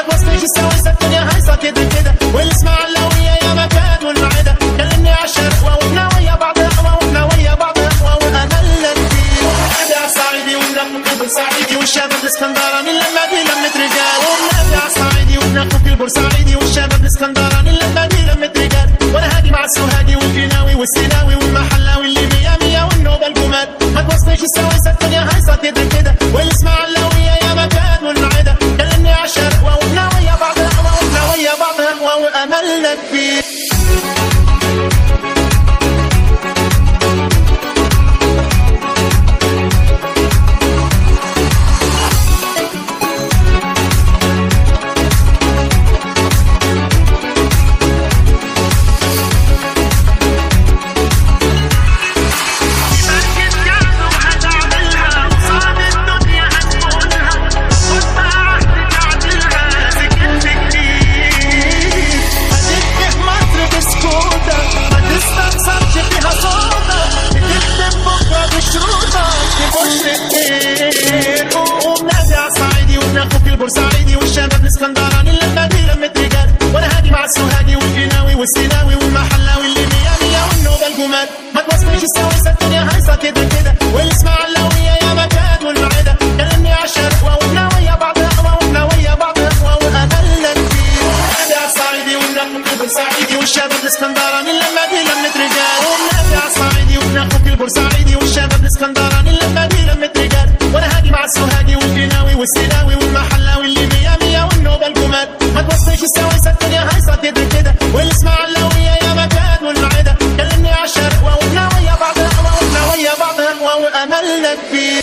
توصليش السويسة الدنيا هايصة كده كده والاسماعيلاوية يا مكان والمعدة كلمني عالشرقوة واحنا ويا بعض اقوى واحنا ويا بعض اقوى واملنا كتير ونادي عالصعيدي ونرقب الصعيدي والشباب الاسكندراني لما بي لمة رجال ونادي عالصعيدي ونرقب البورسعيدي والشباب الاسكندراني لما بي لمة رجال وانا هادي مع السوهاجي والجناوي والسيناوي والمحلاوي اللي مية مية والنوبة الجمال ما توصليش السويسة الدنيا هايصة كده كده والاسماعيلاوية يا مكان والمعدة كلمني عالشرقوة واحنا ويا بعض اقوى واحنا ويا بعض اقوى واملنا كبير هتكتب مصر بسكوتة ما تستخسرش فيها صوتة بتكتب بكرة بشروطة تخش كتير قوم نادي عالصعيدي وابن اخوك البورسعيدي والشباب الاسكندراني لما دي لمة رجال وانا هادي مع السوهاجي والجناوي والسيناوي والمحلاوي اللي مية مية والنوبة الجمال ما توصليش السويسة الدنيا هايصة كده كده والاسماعيلاوية يا مكان والمعدة كلمني عالشرقوة واحنا ويا بعض اقوى واحنا ويا بعض اقوى واملنا كتير نادي عالصعيدي ونرقب البورسعيدي والشباب الاسكندراني لما دي لمة رجال ونادي عالصعيدي ونرقب البورسعيدي والشباب الاسكندراني لما دي لمة رجال وانا هادي مع السوهاجي والجناوي والسيناوي والمحلاوي اللي مية مية والنوبة الجمال ما توصليش السويسة الدنيا هايصة كده كده والاسماعيلاوية يا مكان والمعدة كلمني عالشرقوة واحنا ويا بعض اقوى واحنا ويا بعض اقوى واملنا كبير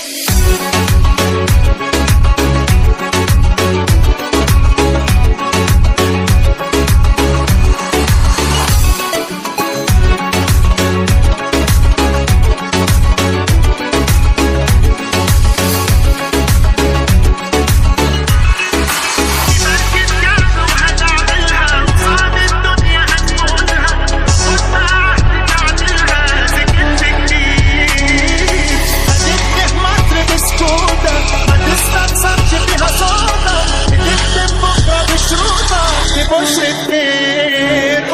هتكتب مصر بسكوتة ما تستخسرش فيها صوتة بتكتب بكرة بشروطة تخش كتير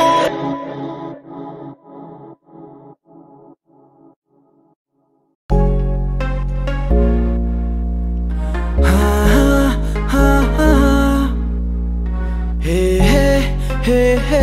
हे हे हे हे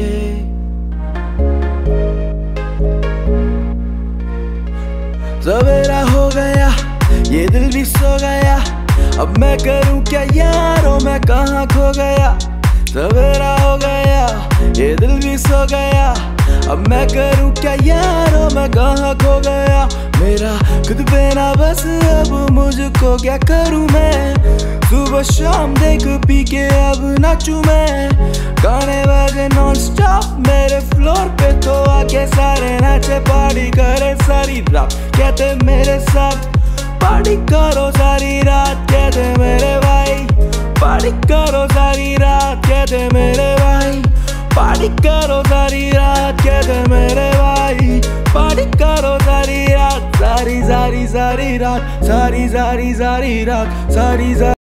सवेरा हो गया ये दिल भी सो गया अब मैं करूं क्या यारो मैं कहाँ खो गया सवेरा हो गया ये दिल भी सो गया अब मैं करूं क्या यारो मैं कहाँ खो गया मेरा खुद पे ना बस अब मुझको क्या करूं मैं सुबह शाम देख पी के अब नाचूं मैं गाने बजे नॉन स्टॉप मेरे फ्लोर पे तो आके सारे नाचे पार्टी करे सारी रात कहते मेरे साथ पार्टी करो सारी रात कहते मेरे भाई पार्टी करो सारी रात कहते मेरे भाई पार्टी करो सारी रात कहते मेरे भाई पार्टी करो सारी रात सारी सारी सारी रात सारी सारी सारी रात सारी सारी